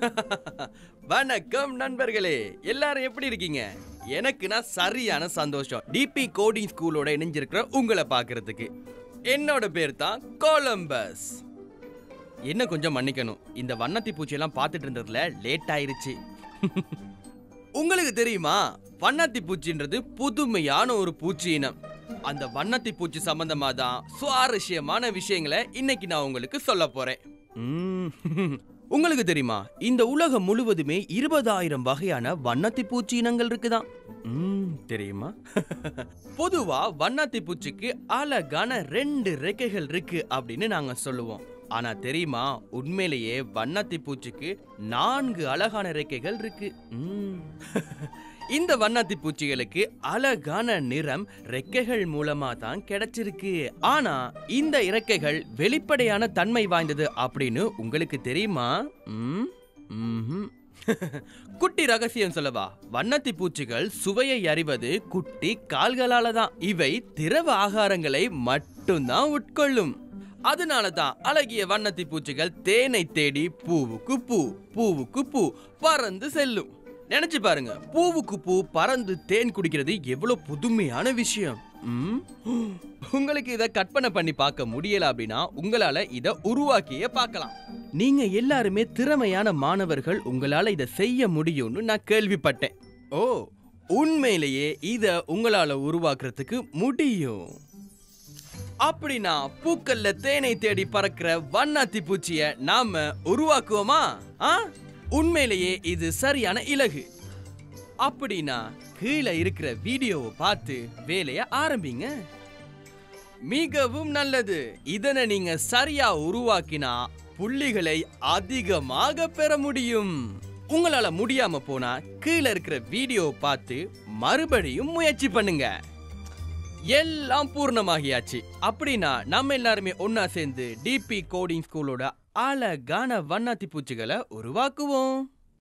வணக்கம் நண்பர்களே எல்லாரும் எப்படி இருக்கீங்க எனக்கு நான் சரியான சந்தோஷம் டிபி கோடிங் ஸ்கூலோட இணைஞ்சிருக்கிற உங்களை பார்க்கிறதுக்கு என்னோட பேர் தான் கொலம்பஸ் என்ன கொஞ்சம் மன்னிக்கணும் இந்த வண்ணத்தி பூச்சியெல்லாம் பார்த்துட்டு இருந்ததுல லேட் ஆயிருச்சு உங்களுக்கு தெரியுமா வண்ணத்தி பூச்சின்றது புதுமையான ஒரு பூச்சி இனம் அந்த வண்ணத்தி பூச்சி சம்பந்தமா தான் சுவாரஸ்யமான விஷயங்களை இன்னைக்கு நான் உங்களுக்கு சொல்ல போறேன் ம், உங்களுக்கு தெரியுமா இந்த உலகம் முழுவதுமே இருபதாயிரம் வகையான வண்ணத்தி பூச்சி இனங்கள் இருக்குதாம் ம், தெரியுமா பொதுவா வண்ணத்தி பூச்சிக்கு அழகான ரெண்டு ரெக்கைகள் இருக்கு அப்படின்னு நாங்க சொல்லுவோம் ஆனா தெரியுமா உண்மையிலேயே வண்ணத்தி பூச்சிக்கு நான்கு அழகான ரெக்கைகள் இருக்கு ம். இந்த வண்ணத்தி பூச்சிகளுக்கு அழகான நிறம் ரெக்கைகள் மூலமா தான் கிடைச்சிருக்கு ஆனா இந்த இறக்கைகள் வெளிப்படையான தன்மை வாய்ந்தது அப்படின்னு உங்களுக்கு தெரியுமா ம்? ம்ஹும். குட்டி ரகசியம் சொல்லவா வண்ணத்தி பூச்சிகள் சுவையை அறிவது குட்டி கால்களால தான் இவை திரவ ஆகாரங்களை மட்டும்தான் உட்கொள்ளும் அதனால தான் அழகிய வண்ணத்தி பூச்சிகள் தேனை தேடி பூவுக்கு பூ பூவுக்கு பூ பறந்து செல்லும் நினைச்சு பாருங்க பூவுக்கு பூ பறந்து தேன் குடிக்கிறது எவ்வளவு புதுமையான விஷயம் ம்? உங்களுக்கு இத கற்பனை பண்ணி பார்க்க முடியல அப்படின்னா உங்களால இத உருவாக்கியே பார்க்கலாம் நீங்க எல்லாருமே திறமையான மாணவர்கள் உங்களால இத செய்ய முடியும்னு நான் கேள்விப்பட்டேன் ஓ உண்மையிலேயே இத உங்களால உருவாக்குறதுக்கு முடியும் அப்படின்னா பூக்கள்ல தேனை தேடி பறக்கிற வண்ணாத்தி பூச்சிய நாம உருவாக்குவோமா ஆ உண்மையிலேயே இது சரியான இலகு அப்படின்னா கீழே இருக்கிற வீடியோவை பார்த்து வேலைய ஆரம்பிங்க மிகவும் நல்லது இதனை நீங்க சரியா உருவாக்கினா புள்ளிகளை அதிகமாக பெற முடியும் உங்களால முடியாம போனா கீழே இருக்கிற வீடியோவை பார்த்து மறுபடியும் முயற்சி பண்ணுங்க எல்லாம் பூர்ணமாகியாச்சு அப்படின்னா நம்ம எல்லாருமே ஒன்னா சேர்ந்து டிபி கோடிங் ஸ்கூலோட அழகான வண்ணாத்தி பூச்சிகளை உருவாக்குவோம்